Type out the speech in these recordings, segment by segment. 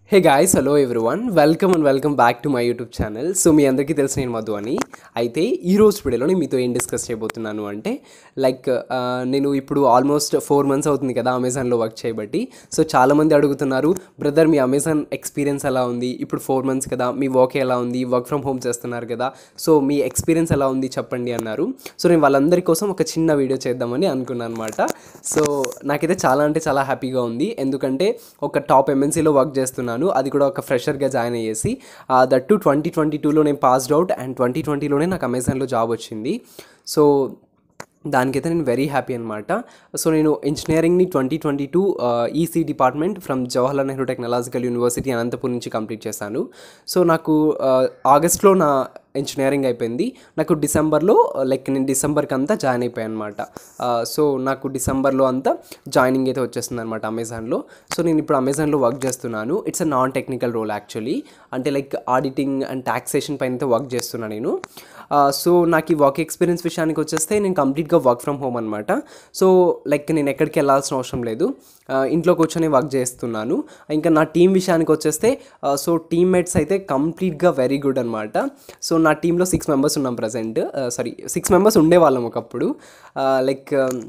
hey guys hello everyone welcome and welcome back to my YouTube channel so మీ అందరికీ తెలిసిన నేను మధు అని అయితే ఈ రోజు వీడియోలో నేను మీతో ఏం డిస్కస్ చేయబోతున్నాను అంటే లైక్ నేను ఇప్పుడు ఆల్మోస్ట్ ఫోర్ మంత్స్ అవుతుంది కదా అమెజాన్లో వర్క్ చేయబట్టి సో చాలామంది అడుగుతున్నారు బ్రదర్ మీ అమెజాన్ ఎక్స్పీరియన్స్ ఎలా ఉంది ఇప్పుడు ఫోర్ మంత్స్ కదా మీ వర్క్ ఎలా ఉంది వర్క్ ఫ్రమ్ హోమ్ చేస్తున్నారు కదా సో మీ ఎక్స్పీరియన్స్ ఎలా ఉంది చెప్పండి అన్నారు సో నేను వాళ్ళందరి కోసం ఒక చిన్న వీడియో చేద్దామని అనుకున్నాను అనమాట సో నాకైతే చాలా అంటే చాలా హ్యాపీగా ఉంది ఎందుకంటే ఒక టాప్ ఎంఎన్సీలో వర్క్ చేస్తున్నాను అది కూడా ఒక ఫ్రెషర్గా జాయిన్ అయ్యేసి దట్ టు ట్వంటీ ట్వంటీ టూలో నేను పాస్డ్ అవుట్ అండ్ ట్వంటీ ట్వంటీలోనే నాకు అమెజాన్లో జాబ్ వచ్చింది సో దానికైతే నేను వెరీ హ్యాపీ అనమాట సో నేను ఇంజనీరింగ్ని twenty twenty two EC department from Jawaharlal Nehru technological university Anantapur నుంచి కంప్లీట్ చేశాను సో నాకు ఆగస్ట్లో నా ఇంజనీరింగ్ అయిపోయింది నాకు డిసెంబర్లో లైక్ నేను డిసెంబర్కి అంతా జాయిన్ అయిపోయాను అనమాట సో నాకు డిసెంబర్లో అంతా జాయినింగ్ అయితే వచ్చేస్తుంది అనమాట అమెజాన్లో సో నేను ఇప్పుడు అమెజాన్లో వర్క్ చేస్తున్నాను it's uh non technical role actually అంటే లైక్ ఆడిటింగ్ అండ్ ట్యాక్సేషన్ పైన అయితే వర్క్ చేస్తున్నాను నేను సో నాకు ఈ వర్క్ ఎక్స్పీరియన్స్ విషయానికి వచ్చేస్తే నేను కంప్లీట్గా వర్క్ ఫ్రమ్ హోమ్ అనమాట సో లైక్ నేను ఎక్కడికి వెళ్ళాల్సిన అవసరం లేదు ఇంట్లో కూర్చొని వర్క్ చేస్తున్నాను ఇంకా నా టీం విషయానికి వచ్చేస్తే సో టీమ్మేట్స్ అయితే కంప్లీట్గా వెరీ గుడ్ అనమాట సో నా టీంలో సిక్స్ మెంబర్స్ ఉన్నాం ప్రజెంట్ సారీ సిక్స్ మెంబర్స్ ఉండేవాళ్ళం ఒకప్పుడు లైక్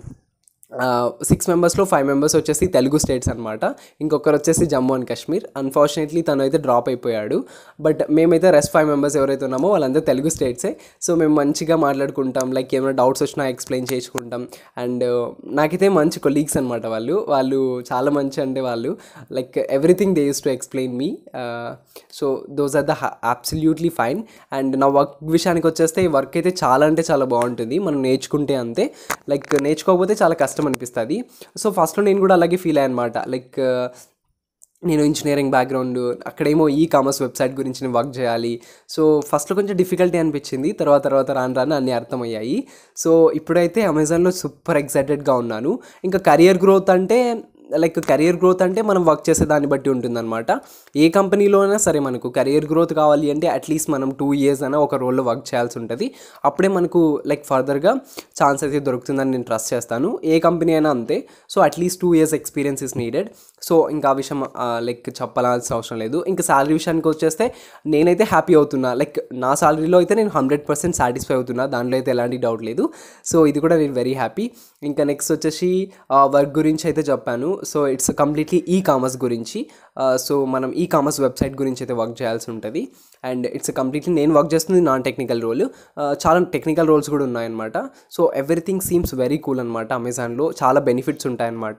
సిక్స్ మెంబర్స్లో ఫైవ్ మెంబర్స్ వచ్చేసి తెలుగు స్టేట్స్ అనమాట ఇంకొకరు వచ్చేసి జమ్మూ అండ్ కాశ్మీర్ అన్ఫార్చునేట్లీ తను అయితే డ్రాప్ అయిపోయాడు బట్ మేమైతే రెస్ట్ ఫైవ్ మెంబర్స్ ఎవరైతే ఉన్నామో వాళ్ళందరూ తెలుగు స్టేట్సే సో మేము మంచిగా మాట్లాడుకుంటాం లైక్ ఏమైనా డౌట్స్ వచ్చినా ఎక్స్ప్లెయిన్ చేసుకుంటాం అండ్ నాకైతే మంచి కొలీగ్స్ అనమాట వాళ్ళు వాళ్ళు చాలా మంచి అంటే వాళ్ళు like everything they use to explain me so those are the absolutely fine and నా వర్క్ విషయానికి వచ్చేస్తే ఈ వర్క్ అయితే చాలా అంటే చాలా బాగుంటుంది మనం నేర్చుకుంటే అంతే లైక్ నేర్చుకోకపోతే చాలా కష్టం అనిపిస్తుంది సో ఫస్ట్లో నేను కూడా అలాగే ఫీల్ అయ్యాను అనమాట లైక్ నేను ఇంజనీరింగ్ బ్యాక్గ్రౌండ్ అక్కడేమో ఈ కామర్స్ వెబ్సైట్ గురించి నేను వర్క్ చేయాలి సో ఫస్ట్లో కొంచెం డిఫికల్టీ అనిపించింది తర్వాత తర్వాత రాను రాను అన్నీ అర్థమయ్యాయి సో ఇప్పుడైతే అమెజాన్లో సూపర్ ఎక్సైటెడ్గా ఉన్నాను ఇంకా కెరియర్ గ్రోత్ అంటే లైక్ కెరియర్ గ్రోత్ అంటే మనం వర్క్ చేసే దాన్ని బట్టి ఉంటుందన్నమాట ఏ కంపెనీలో అయినా సరే మనకు కెరియర్ గ్రోత్ కావాలి అంటే అట్లీస్ట్ మనం టూ ఇయర్స్ అయినా ఒక రోల్లో వర్క్ చేయాల్సి ఉంటుంది అప్పుడే మనకు లైక్ ఫర్దర్గా ఛాన్స్ అయితే దొరుకుతుందని నేను ట్రస్ట్ చేస్తాను ఏ కంపెనీ అయినా అంతే so at least two years experience is needed so ఇంకా ఆ విషయం లైక్ చెప్పాల్సిన అవసరం లేదు ఇంకా శాలరీ విషయానికి వచ్చేస్తే నేనైతే హ్యాపీ అవుతున్నా లైక్ నా శాలరీలో అయితే నేను హండ్రెడ్ పర్సెంట్ సాటిస్ఫై అవుతున్నా దాంట్లో అయితే ఎలాంటి డౌట్ లేదు సో ఇది కూడా నేను వెరీ హ్యాపీ ఇంకా నెక్స్ట్ వచ్చేసి వర్క్ గురించి అయితే చెప్పాను so it's completely e commerce గురించి సో మనం ఈ కామర్స్ వెబ్సైట్ గురించి అయితే వర్క్ చేయాల్సి ఉంటుంది అండ్ ఇట్స్ కంప్లీట్లీ నేను వర్క్ చేస్తుంది నాన్ టెక్నికల్ రోల్ చాలా టెక్నికల్ రోల్స్ కూడా ఉన్నాయన్నమాట so everything seems very cool అనమాట అమెజాన్లో చాలా బెనిఫిట్స్ ఉంటాయన్నమాట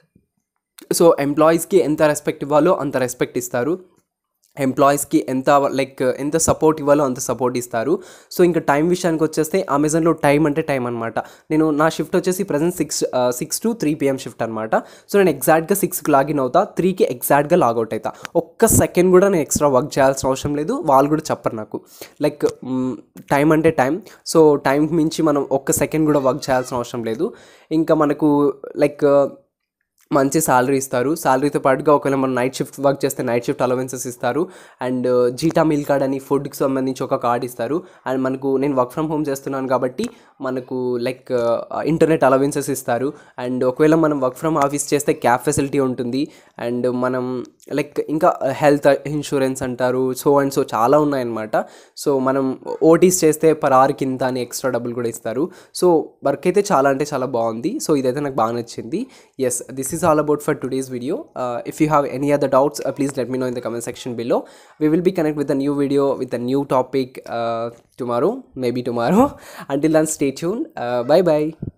సో ఎంప్లాయీస్కి ఎంత రెస్పెక్ట్ ఇవ్వాలో అంత రెస్పెక్ట్ ఇస్తారు ఎంప్లాయీస్కి ఎంత లైక్ ఎంత సపోర్ట్ ఇవ్వాలో అంత సపోర్ట్ ఇస్తారు సో ఇంకా టైం విషయానికి వచ్చేస్తే అమెజాన్లో టైం అంటే టైం అనమాట నేను నా షిఫ్ట్ వచ్చేసి present six six to three PM shift అనమాట సో నేను ఎగ్జాక్ట్గా సిక్స్కి లాగిన్ అవుతా త్రీకి ఎగ్జాక్ట్గా లాగౌట్ అవుతా ఒక్క సెకండ్ కూడా నేను ఎక్స్ట్రా వర్క్ చేయాల్సిన అవసరం లేదు వాళ్ళు కూడా చెప్పరు నాకు లైక్ టైం అంటే టైం సో టైంకి మించి మనం ఒక్క సెకండ్ కూడా వర్క్ చేయాల్సిన అవసరం లేదు ఇంకా మనకు లైక్ మంచి శాలరీ ఇస్తారు శాలరీతో పాటుగా ఒకవేళ మనం నైట్ షిఫ్ట్ వర్క్ చేస్తే నైట్ షిఫ్ట్ అలవెన్సెస్ ఇస్తారు అండ్ జీటా మిల్ కార్డ్ అని ఫుడ్కి సంబంధించి ఒక కార్డ్ ఇస్తారు అండ్ మనకు నేను వర్క్ ఫ్రమ్ హోమ్ చేస్తున్నాను కాబట్టి మనకు లైక్ ఇంటర్నెట్ అలవెన్సెస్ ఇస్తారు అండ్ ఒకవేళ మనం వర్క్ ఫ్రమ్ ఆఫీస్ చేస్తే క్యాబ్ ఫెసిలిటీ ఉంటుంది అండ్ మనం లైక్ ఇంకా హెల్త్ ఇన్సూరెన్స్ అంటారు సో అండ్ సో చాలా ఉన్నాయన్నమాట సో మనం ఓటీస్ చేస్తే పర్ అవర్ కింద అని ఎక్స్ట్రా డబ్బులు కూడా ఇస్తారు సో వర్క్ అయితే చాలా అంటే చాలా బాగుంది సో ఇదైతే నాకు బాగా నచ్చింది yes this is all about for today's video uh, if you have any other doubts uh, please let me know in the comment section below we will be connect with a new video with a new topic uh, tomorrow maybe tomorrow until then stay tuned uh, bye bye